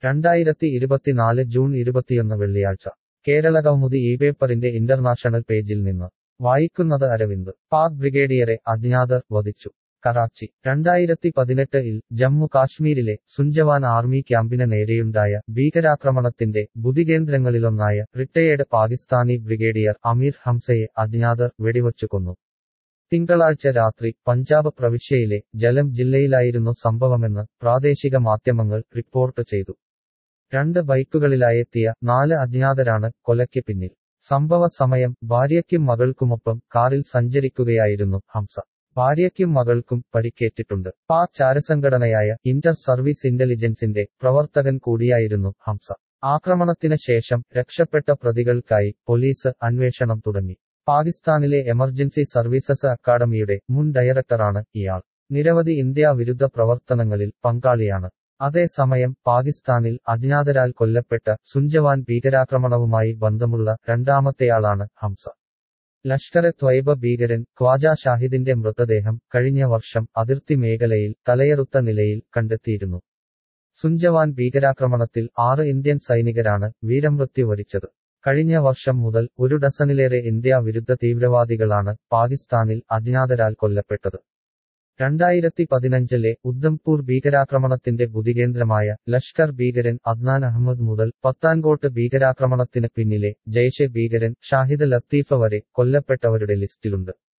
രണ്ടായിരത്തി ഇരുപത്തിനാല് ജൂൺ ഇരുപത്തിയൊന്ന് വെള്ളിയാഴ്ച കേരള കൗമുദി ഈ പേപ്പറിന്റെ ഇന്റർനാഷണൽ പേജിൽ നിന്ന് വായിക്കുന്നത് അരവിന്ദ് പാക് ബ്രിഗേഡിയറെ അജ്ഞാതർ വധിച്ചു കറാച്ചി രണ്ടായിരത്തി പതിനെട്ടിൽ ജമ്മു കാശ്മീരിലെ സുഞ്ചവാൻ ആർമി ക്യാമ്പിന് നേരെയുണ്ടായ ഭീകരാക്രമണത്തിന്റെ ബുദ്ധികേന്ദ്രങ്ങളിലൊന്നായ റിട്ടയേർഡ് പാകിസ്ഥാനി ബ്രിഗേഡിയർ അമീർ ഹംസയെ അജ്ഞാതർ വെടിവച്ചു കൊന്നു തിങ്കളാഴ്ച രാത്രി പഞ്ചാബ് പ്രവിശ്യയിലെ ജലം ജില്ലയിലായിരുന്നു സംഭവമെന്ന് പ്രാദേശിക മാധ്യമങ്ങൾ റിപ്പോർട്ട് ചെയ്തു രണ്ട് ബൈക്കുകളിലായെത്തിയ നാല് അജ്ഞാതരാണ് കൊലയ്ക്ക് പിന്നിൽ സംഭവ സമയം ഭാര്യയ്ക്കും മകൾക്കുമൊപ്പം കാറിൽ സഞ്ചരിക്കുകയായിരുന്നു ഹംസ ഭാര്യയ്ക്കും മകൾക്കും പരിക്കേറ്റിട്ടുണ്ട് പാക് ചാരസംഘടനയായ ഇന്റർ സർവീസ് ഇന്റലിജൻസിന്റെ പ്രവർത്തകൻ കൂടിയായിരുന്നു ഹംസ ആക്രമണത്തിന് ശേഷം രക്ഷപ്പെട്ട പ്രതികൾക്കായി പോലീസ് അന്വേഷണം തുടങ്ങി പാകിസ്ഥാനിലെ എമർജൻസി സർവീസസ് അക്കാദമിയുടെ മുൻ ഡയറക്ടറാണ് ഇയാൾ നിരവധി ഇന്ത്യ വിരുദ്ധ പ്രവർത്തനങ്ങളിൽ പങ്കാളിയാണ് അതേസമയം പാകിസ്ഥാനിൽ അജ്ഞാതരാൽ കൊല്ലപ്പെട്ട സുഞ്ചവാൻ ഭീകരാക്രമണവുമായി ബന്ധമുള്ള രണ്ടാമത്തെയാളാണ് ഹംസ ലഷ്കർ എ ത്വയ്ബ ഭീകരൻ ഖ്വാജ ഷാഹിദിന്റെ മൃതദേഹം കഴിഞ്ഞ വർഷം അതിർത്തി മേഖലയിൽ തലയറുത്ത നിലയിൽ കണ്ടെത്തിയിരുന്നു സുഞ്ചവാൻ ഭീകരാക്രമണത്തിൽ ആറ് ഇന്ത്യൻ സൈനികരാണ് വീരമൃത്യു വരിച്ചത് കഴിഞ്ഞ വർഷം മുതൽ ഒരു ഡസനിലേറെ ഇന്ത്യ വിരുദ്ധ തീവ്രവാദികളാണ് പാകിസ്ഥാനിൽ അജ്ഞാതരാൽ കൊല്ലപ്പെട്ടത് രണ്ടായിരത്തി പതിനഞ്ചിലെ ഉദ്ധംപൂർ ഭീകരാക്രമണത്തിന്റെ ബുദ്ധികേന്ദ്രമായ ലഷ്കർ ഭീകരൻ അദ്നാൻ അഹമ്മദ് മുതൽ പത്താൻകോട്ട് ഭീകരാക്രമണത്തിന് പിന്നിലെ ജയ്ഷെ ഭീകരൻ ഷാഹിദ് ലത്തീഫ വരെ കൊല്ലപ്പെട്ടവരുടെ ലിസ്റ്റിലുണ്ട്